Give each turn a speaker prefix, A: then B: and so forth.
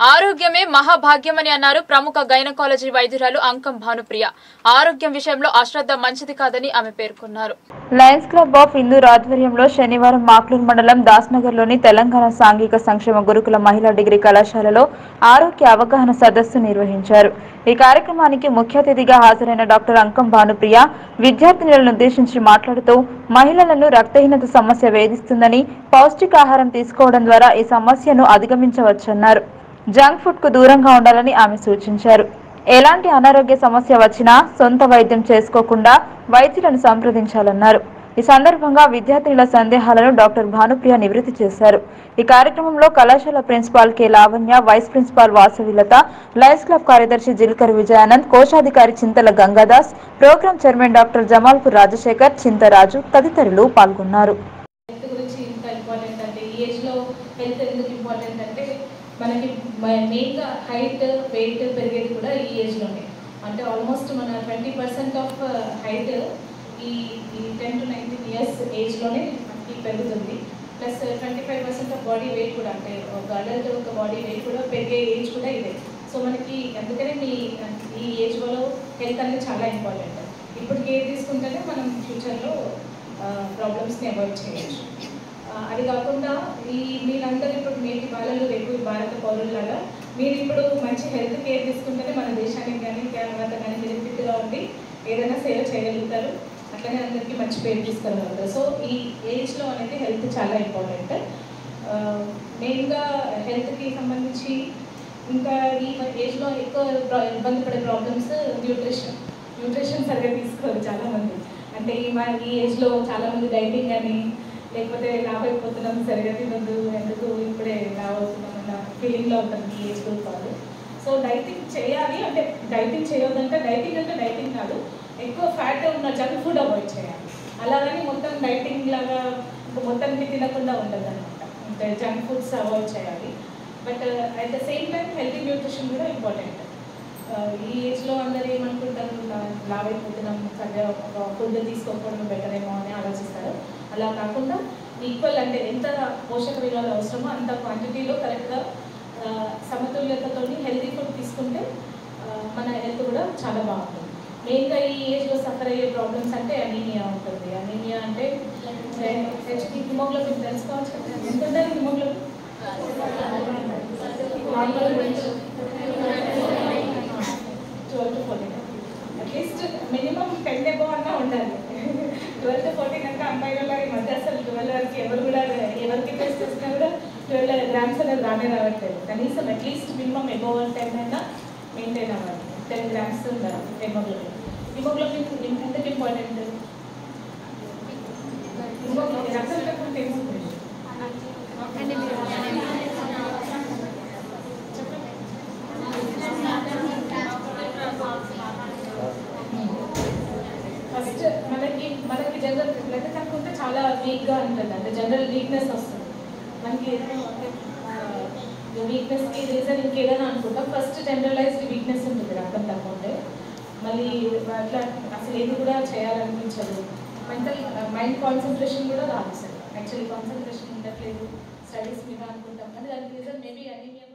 A: ఆరోగ్యమే మహాభాగ్యమని అన్నారు ప్రముఖ గైనకాలజీ వైద్యురాలు అంకం భానుప్రియ ఆరోగ్యం విషయంలో అశ్రద్ధ మంచిది కాదని ఆమె పేర్కొన్నారు లయన్స్ క్లబ్ ఆఫ్ ఇందూర్ ఆధ్వర్యంలో శనివారం మాక్లూర్ మండలం దాస్నగర్లోని తెలంగాణ సాంఘిక సంక్షేమ గురుకుల మహిళా డిగ్రీ కళాశాలలో ఆరోగ్య అవగాహన సదస్సు నిర్వహించారు ఈ కార్యక్రమానికి ముఖ్య అతిథిగా హాజరైన డాక్టర్ అంకం భానుప్రియ విద్యార్థినులను ఉద్దేశించి మాట్లాడుతూ మహిళలను రక్తహీనత సమస్య వేధిస్తుందని పౌష్టికాహారం తీసుకోవడం ద్వారా ఈ సమస్యను అధిగమించవచ్చన్నారు జంక్ ఫుడ్ కు దూరంగా ఉండాలని ఆమె సూచించారు ఎలాంటి అనారోగ్య సమస్య వచ్చినా సొంత వైద్యం చేసుకోకుండా వైద్యులను సంప్రదించాలన్నారు ఈ సందర్భంగా విద్యార్థినుల సందేహాలను డాక్టర్ భానుప్రియ నివృత్తి చేశారు ఈ కార్యక్రమంలో కళాశాల principal K Lavanya vice principal Vasavilatha Lions club కార్యదర్శి జిల్కర్ విజయానంద్ కోశాధికారి Chintala Gangadas program chairman doctor Jamalpur Rajasekhar Chintaraju తదితరులు పాల్గొన్నారు
B: హెల్త్ గురించి ఇంత ఇంపార్టెంట్ అంటే ఈ ఏజ్లో హెల్త్ ఎందుకు ఇంపార్టెంట్ అంటే మనకి మెయిన్గా హైట్ వెయిట్ పెరిగేది కూడా ఈ ఏజ్లోనే అంటే ఆల్మోస్ట్ మన ట్వంటీ పర్సెంట్ ఆఫ్ హైట్ ఈ ఈ టెన్ టు నైన్టీన్ ఇయర్స్ ఏజ్లోనే మనకి పెరుగుతుంది plus twenty five percent of body weight కూడా అంటే ఒక అడల్ట్ ఒక బాడీ వెయిట్ కూడా పెరిగే ఏజ్ కూడా ఇదే సో మనకి అందుకనే మీ ఈ ఏజ్లో హెల్త్ అనేది చాలా ఇంపార్టెంట్ ఇప్పుడు కేర్ తీసుకుంటేనే మనం ఫ్యూచర్లో ప్రాబ్లమ్స్ని అవాయిడ్ చేయొచ్చు ఆ, అది కాకుండా ఈ మీరందరూ ఇప్పుడు నేటి బాలలు రేపు భారత పౌరులాగా మీరు ఇప్పుడు మంచి హెల్త్ కేర్ తీసుకుంటేనే మన దేశానికి కానీ తర్వాత కానీ మీరు ఫిట్గా ఉండి ఏదైనా సేవ చేయగలుగుతారు అట్లనే అందరికీ మంచి పేరు తీసుకురాగలుగుతారు సో ఈ ఏజ్లో అనేది హెల్త్ చాలా ఇంపార్టెంట్ మెయిన్గా హెల్త్కి సంబంధించి ఇంకా ఈ ఏజ్లో ఎక్కువ ప్రా- ఇబ్బంది పడే ప్రాబ్లమ్స్ న్యూట్రిషన్ న్యూట్రిషన్ సరిగ్గా తీసుకోరు చాలామంది అంటే ఈ మా ఈ ఏజ్లో చాలామంది డైటింగ్ అని లేకపోతే లావ్ అయిపోతున్నాం సరిగా తినద్దు ఎందుకు ఇప్పుడే లావ్ అవుతున్నాం అన్న ఫీలింగ్లో ఉంటుంది ఈ ఏజ్ గ్రూప్ వాళ్ళు సో డైటింగ్ చేయాలి అంటే డైటింగ్ చేయొద్దంటే డైటింగ్ అంటే డైటింగ్ కాదు ఎక్కువ ఫ్యాట్ ఉన్న జంక్ ఫుడ్ అవాయిడ్ చేయాలి అలాగని మొత్తం డైటింగ్ లాగా ఇంకా మొత్తానికి తినకుండా ఉండదు అనమాట అంటే జంక్ ఫుడ్స్ అవాయిడ్ చేయాలి but at the same time healthy nutrition కూడా ఇంపార్టెంట్ ఈ ఏజ్లో అందరూ ఏమనుకుంటారు లా- లావ్ అయిపోతున్నాం సరిగ్గా ఒక ఫుడ్ తీసుకోకపోవడం బెటర్ ఏమో అని ఆలోచిస్తారు అలా కాకుండా ఈక్వల్ అంటే ఎంత పోషక విలువలు అవసరమో అంత క్వాంటిటీలో కరెక్ట్గా సమతుల్యతతో హెల్తీ ఫుడ్ తీసుకుంటే ఆ, మన హెల్త్ కూడా చాలా బాగుంటుంది మెయిన్గా ఈ ఏజ్లో సఫర్ అయ్యే ప్రాబ్లమ్స్ అంటే అనీమియా ఉంటుంది అనీమియా అంటే హెచ్పి హిమోగ్లోబిన్ తెలుసుకోవచ్చు కదా? ఎంత ఉంటుంది haemoglobin twelve to fourteen at least minimum ten above అన్నా ఉండాలి ట్వెల్వ్ టు ఫోర్టీన్ అంటే అమ్మాయిలలో ఈ మధ్య అసలు ట్వెల్వ్ వరకు ఎవరు కూడా ఎవరికి టెస్ట్ చేసినా కూడా ట్వెల్వ్ గ్రామ్స్ అనేది రానే రావట్లేదు కనీసం అట్లీస్ట్ మినిమం ఎబో టెన్ అయినా మెయింటైన్ అవ్వాలి టెన్ గ్రామ్స్ ఉండాలి హెమోగ్లోబిన్ హిమోగ్లోబిన్ ఎందుకు ఇంపార్టెంట్ హిమోగ్లోబిన్ రక్తం తక్కువ ఏమవుతుంది ఫస్ట్ మనకి మనకి జనరల్ బ్లడ్ తక్కువ ఉంటే చాలా వీక్గా ఉంటుంది అంటే జనరల్ వీక్నెస్ వస్తుంది మనకి వీక్నెస్కి రీజన్ ఇంకేదైనా అనుకుంటాం ఫస్ట్ జనరలైజ్డ్ వీక్నెస్ ఉంటుంది రక్తం తక్కువ ఉంటే మళ్ళీ అట్లా అసలు ఏది కూడా చేయాలనిపించదు మెంటల్ మైండ్ కాన్సన్ట్రేషన్ కూడా రాదు సార్ యాక్చువల్లీ కాన్సన్ట్రేషన్ ఉండట్లేదు స్టడీస్ మీద అనుకుంటాం కానీ దానికి రీజన్ మేబీ అనీమియా